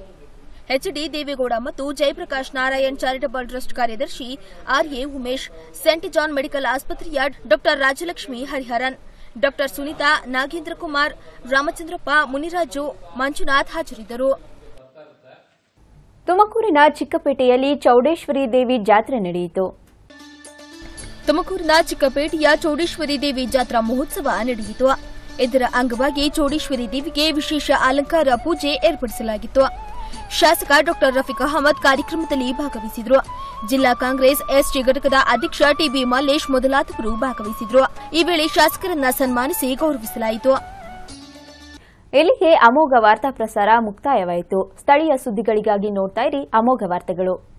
ಎಚ್ಡಿ ದೇವೇಗೌಡ ಮತ್ತು ಜಯಪ್ರಕಾಶ್ ನಾರಾಯಣ್ ಚಾರಿಟಬಲ್ ಟ್ರಸ್ಟ್ ಕಾರ್ಯದರ್ಶಿ RA Umesh saint John medical ಆಸ್ಪತ್ರೆಯ ಡಾ ರಾಜಲಕ್ಷ್ಮಿ ಹರಿಹರನ್ ಡಾ ಸುನೀತಾ ನಾಗೇಂದ್ರ ಕುಮಾರ್ ರಾಮಚಂದ್ರಪ್ಪ ಮುನಿರಾಜು ಮಂಜುನಾಥ್ ಹಾಜರಿದ್ದರು ತುಮಕೂರಿನ ಚಿಕ್ಕಪೇಟೆಯಲ್ಲಿ ಚೌಡೇಶ್ವರಿ ದೇವಿ ಜಾತ್ರೆ ನಡೆಯಿತು ತುಮಕೂರಿನ ಚಿಕ್ಕಪೇಟೆಯ ಚೌಡೇಶ್ವರಿ ದೇವಿ ಜಾತ್ರಾ ಮಹೋತ್ಸವ ನಡೆಯಿತು ಇದರ ಅಂಗವಾಗಿ ಚೌಡೇಶ್ವರಿ ದೇವಿಗೆ ವಿಶೇಷ ಅಲಂಕಾರ ಪೂಜೆ ಏರ್ಪಡಿಸಲಾಗಿತ್ತು ಶಾಸಕ ಡಾ ರಫೀಕ್ ಅಹಮದ್ ಕಾರ್ಯಕ್ರಮದಲ್ಲಿ ಭಾಗವಹಿಸಿದ್ರು ಜಿಲ್ಲಾ ಕಾಂಗ್ರೆಸ್ ಎಸ್ಟಿ ಘಟಕದ ಅಧ್ಯಕ್ಷ ಟಿಬಿ ಮಲ್ಲೇಶ್ ಮೊದಲಾದವರು ಭಾಗವಹಿಸಿದ್ರು ಈ ವೇಳೆ ಶಾಸಕರನ್ನ ಸನ್ಮಾನಿಸಿ ಗೌರವಿಸಲಾಯಿತು ಇಲ್ಲಿಗೆ ಅಮೋಘ ವಾರ್ತಾ ಪ್ರಸಾರ ಮುಕ್ತಾಯವಾಯಿತು ಸ್ಥಳೀಯ ಸುದ್ದಿಗಳಿಗಾಗಿ ನೋಡ್ತಾ ಇರಿ ಅಮೋಘ ವಾರ್ತೆಗಳು